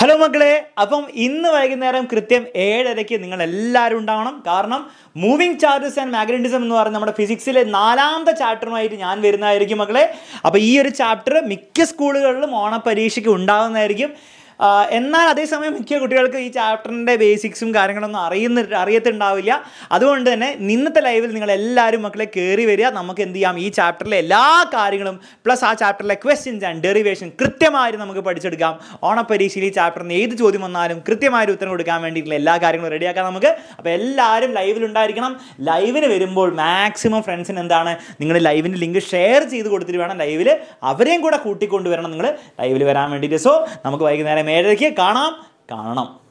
hello മക്കളെ അപ്പം ഇന്ന് വൈകുന്നേരം കൃത്യം ഏഴരയ്ക്ക് നിങ്ങൾ എല്ലാവരും ഉണ്ടാവണം കാരണം മൂവിങ് ചാർജസ് ആൻഡ് മാഗ്നറ്റിസം എന്ന് പറയുന്ന നമ്മുടെ ഫിസിക്സിലെ നാലാമത്തെ ചാപ്റ്ററുമായിട്ട് ഞാൻ വരുന്നതായിരിക്കും മക്കളെ അപ്പോൾ ഈ ഒരു ചാപ്റ്റർ മിക്ക സ്കൂളുകളിലും ഓണപരീക്ഷയ്ക്ക് ഉണ്ടാകുന്നതായിരിക്കും ആ, എന്നാൽ അതേസമയം മിക്ക കുട്ടികൾക്ക് ഈ ചാപ്റ്ററിൻ്റെ ബേസിക്സും കാര്യങ്ങളൊന്നും അറിയുന്ന അറിയത്തുണ്ടാവില്ല അതുകൊണ്ട് തന്നെ ഇന്നത്തെ ലൈവിൽ നിങ്ങൾ എല്ലാവരും മക്കളെ കയറി വരിക നമുക്ക് എന്ത് ചെയ്യാം ഈ ചാപ്റ്ററിലെ എല്ലാ കാര്യങ്ങളും പ്ലസ് ആ ചാപ്റ്ററിലെ ക്വസ്റ്റ്യൻസ് ആൻഡ് ഡെറിവേഷൻ കൃത്യമായിട്ട് നമുക്ക് പഠിച്ചെടുക്കാം ഓണപ്പരീക്ഷയിൽ ഈ ചാപ്റ്ററിന് ഏത് ചോദ്യം വന്നാലും കൃത്യമായൊരു ഉത്തരം കൊടുക്കാൻ വേണ്ടിയിട്ടുള്ള എല്ലാ കാര്യങ്ങളും റെഡിയാക്കാം നമുക്ക് അപ്പോൾ എല്ലാവരും ലൈവിൽ ഉണ്ടായിരിക്കണം ലൈവിന് വരുമ്പോൾ മാക്സിമം ഫ്രണ്ട്സിന് എന്താണ് നിങ്ങൾ ലൈവിൻ്റെ ലിങ്ക് ഷെയർ ചെയ്ത് കൊടുത്തിട്ട് വേണം ലൈവിൽ അവരെയും കൂടെ കൂട്ടിക്കൊണ്ടുവരണം നിങ്ങൾ ലൈവിൽ വരാൻ വേണ്ടിയിട്ട് സോ നമുക്ക് വൈകുന്നേരം ഏഴരയ്ക്ക് കാണാം കാണണം